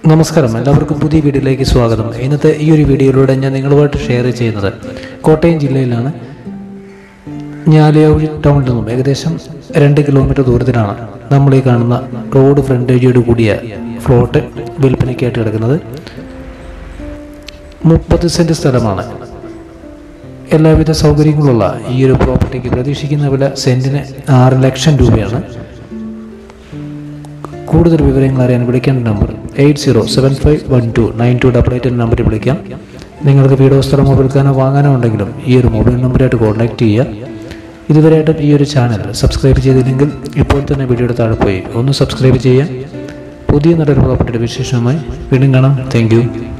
നമസ്കാരം എല്ലാവർക്കും പുതിയ വീഡിയോയിലേക്ക് സ്വാഗതം ഇന്നത്തെ ഈ ഒരു വീഡിയോയിലൂടെ ഞാൻ നിങ്ങളുമായിട്ട് ഷെയർ ചെയ്യുന്നത് കോട്ടയം ജില്ലയിലാണ് ഞാലിയാവഴി ടൗണിൽ നിന്നും ഏകദേശം രണ്ട് കിലോമീറ്റർ ദൂരത്തിലാണ് നമ്മൾ ഈ കാണുന്ന റോഡ് ഫ്രണ്ടേജോട് കൂടിയ ഫ്ലോട്ട് വിൽപ്പനയ്ക്കായിട്ട് കിടക്കുന്നത് മുപ്പത് സെൻറ്റ് സ്ഥലമാണ് എല്ലാവിധ സൗകര്യങ്ങളുള്ള ഈ ഒരു പ്രോപ്പർട്ടിക്ക് പ്രതീക്ഷിക്കുന്ന വില സെൻറ്റിന് ആറ് ലക്ഷം രൂപയാണ് കൂടുതൽ വിവരങ്ങൾ അറിയാൻ വിളിക്കേണ്ട number eight zero seven five one two nine two double eight എന്ന നമ്പറിൽ വിളിക്കാം നിങ്ങൾക്ക് വീടോ സ്ഥലമോ വിൽക്കാനോ വാങ്ങാനോ ഉണ്ടെങ്കിലും ഈ ഒരു മൊബൈൽ നമ്പറായിട്ട് കോൺടാക്റ്റ് ചെയ്യുക ഇതുവരെയായിട്ടും ഈ ഒരു ചാനൽ സബ്സ്ക്രൈബ് ചെയ്തില്ലെങ്കിൽ ഇപ്പോൾ തന്നെ വീഡിയോയുടെ താഴെ പോയി ഒന്ന് സബ്സ്ക്രൈബ് ചെയ്യാം പുതിയ നല്ലൊരു പ്രോപ്പർട്ടിയുടെ വിശേഷമായി വീണ്ടും കാണാം താങ്ക്